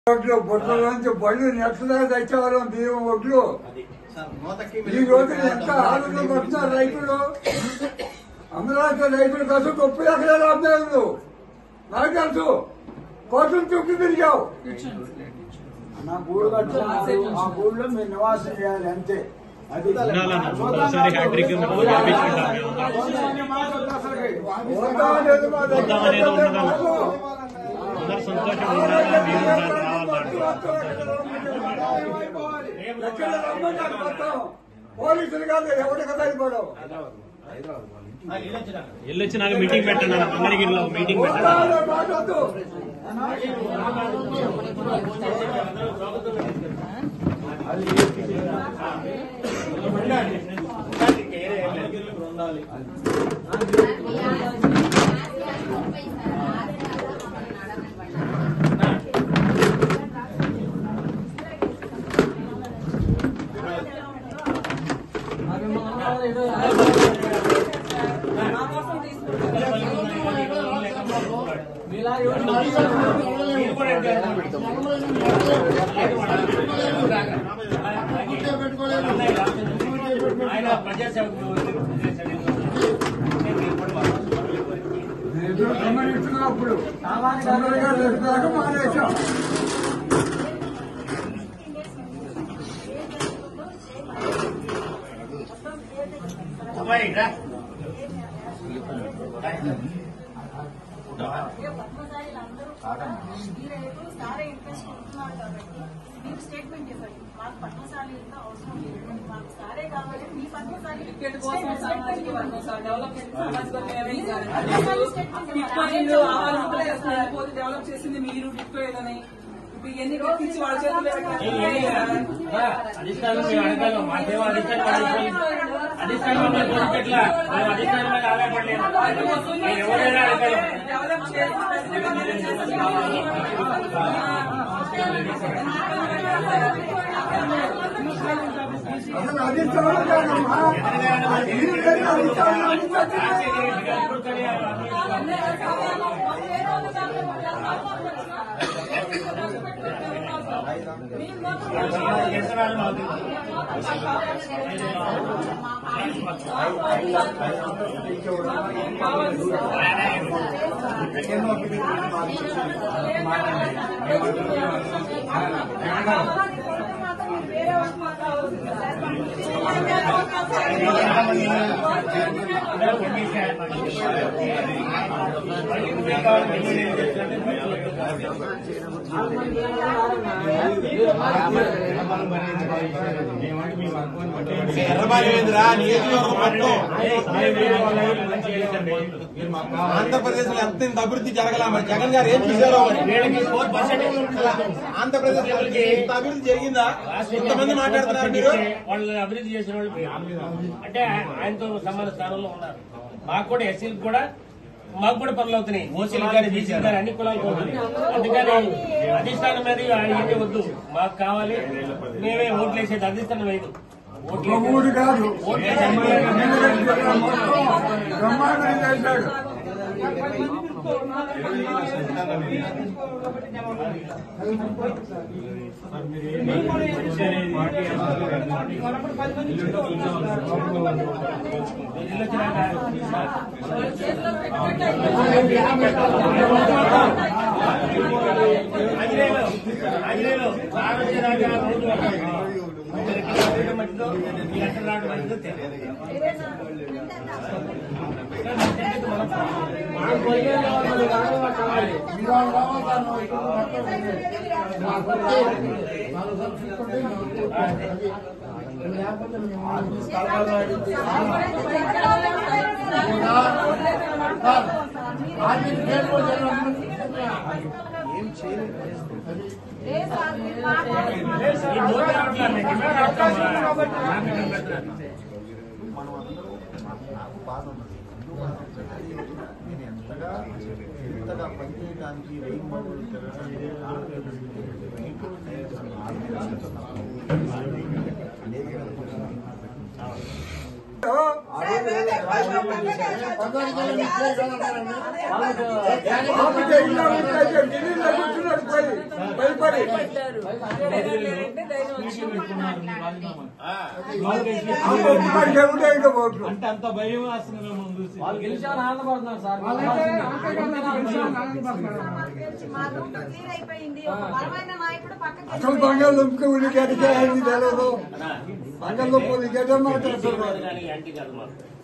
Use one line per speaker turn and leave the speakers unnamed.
ఒడ్లు బొట్ల నుంచి బళ్ళు నెట్లుదాకా తెచ్చేవాళ్ళం బియ్యం ఒడ్లు
అది సార్ మూతకి
ఈ రోజు ఎంత ఆనందం పడుతున్నారు రైతులు అమరావతి రైతుల కోసం గొప్ప ఎకరాలు అమ్మలేదు నాకు తెలుసు కోసం చుట్టూ తిరిగావు
నా గూడు కట్టుకున్నారు ఆ గూడులో మీరు నివాసం చేయాలి అంతే అది
ఉండాలన్న కంపల్సరీ హ్యాట్రిక్ మనం గెలిపించుకుంటాం
పోతా లేదు మా దగ్గర.
పోతా అనేది ఉండదు. అందరు సంతోషంగా ఉండాలి మీరు ఉండాలి రావాలంటే
ఎక్కడ రమ్మన్నారు మొత్తం పోలీసులు కాదు ఎవరికి భయపడవు
వెళ్ళి వచ్చి నాకు మీటింగ్ పెట్టండి అన్న మంగళగిరిలో మీటింగ్ పెట్టండి
పోతాడు, మాట్లాడద్దు.
ఆయన ప్రజాసేవకు
నేను గమనిస్తున్నప్పుడు తొందరగా తెలిసినాక మానేశాం
అమ్మాయి రా
మీరేపు సారే ఇంట్రెస్ట్ ఉంటున్నారు కాబట్టి మీరు స్టేట్మెంట్ ఇవ్వండి మాకు పద్మశాలి ఎంత అవసరం లేదు మాకు సారే కావాలి మీ పద్మశాలి
టికెట్ కోసం సామాజిక వర్గం సార్ డెవలప్మెంట్ సామాజిక వర్గం ఏమైంది సార్
పద్మశాలి స్టేట్మెంట్
టిక్కో
ఇవ్వాలి.
ఇల్లు ఆవాలనుకుంటే చేస్తున్నారు. పోతే డెవలప్ చేసింది మీరు టిక్కో ఏదని ఇప్పుడు ఎన్ని కట్టించి వాళ్ళ చేతుల్లో పెట్టారు.
అధిష్టానం మేము అడగాలి మాకేమో అధిష్టానం అడగాలి అధిష్టానం మీద కోరికట్లా మేము అధిష్టానం మీద ఆధారపడలేదు మేము ఎవరైనా అడగాలి
డెవలప్ చేసి ప్రజలకు చేసి
అసలు అది చూడలేదమ్మా ఇది లేదు, అది చూడలేదు.
చేస్తున్నారు మాకు
ఎర్రబాలేంద్రా నియోజకవర్గం మొత్తం ఆంధ్రప్రదేశ్ లో ఎంత ఇంత అభివృద్ధి జరగల మరి జగన్ గారు ఏం చూసారో మరి
వీళ్ళకి ఫోర్ పర్సెంట్
ఆంధ్రప్రదేశ్ లో ఇంత అభివృద్ధి జరిగిందా ఇంతమంది మాట్లాడుతున్నారు మీరు
వాళ్ళు అభివృద్ధి చేసిన వాళ్ళు అంటే ఆయనతో సమాన స్థానంలో ఉన్నారు మాకు కూడా ఎస్సీలకు కూడా మాకు కూడా పనులు అవుతున్నాయి ఓసీలు కానీ బీసీలు కానీ అన్ని కులాలకు అవుతున్నాయి అందుకని అధిష్టానం మీద ఏమీ వద్దు మాకు కావాలి మేమే ఓట్లు వేసేది అధిష్టానం వేయదు ఓట్లు
ఒక ఊరు కాదు
ఓట్లు వేసేది
మొత్తం బ్రహ్మాండం చేశాడు
ఆంజనేయులు ఆంజనేయులు ఆరోగ్యరాజా రోజు అందరికీ మంచిదో ఈ లక్షలు రావడం మంచిదో తెలియదు ఈ నూట యాభై అట్లా డిమాండ్ రాస్తామా?
నాకు బాధ ఉన్నది ఎందుకు బాధ ఉన్నది? నేను ఎంతగా ఎంతగా పనిచేయడానికి వెయ్యి మందులు తిరగడానికి రైతులు నేను ఆలోచిస్తున్నాను.
ఆమె చేసిన ఢిల్లీలో కూర్చున్నాడు పోయి బయట భయపడి ఆ ఒప్పుకొని చెబితే ఇక ఓట్లు
అంటే అంత భయం వేస్తుంది మిమ్మల్ని చూసి
మా రూట్ క్లియర్ అయిపోయింది ఒక బలమైన నాయకుడు పక్కకి
అసలు బంగాళదుంపకి ఉల్లిగడ్డకే అయింది తెలియదు బంగాళదుంప ఉల్లిగడ్డ మాట్లాడుతున్నారు
కానీ యాంటీ కాదు మాకు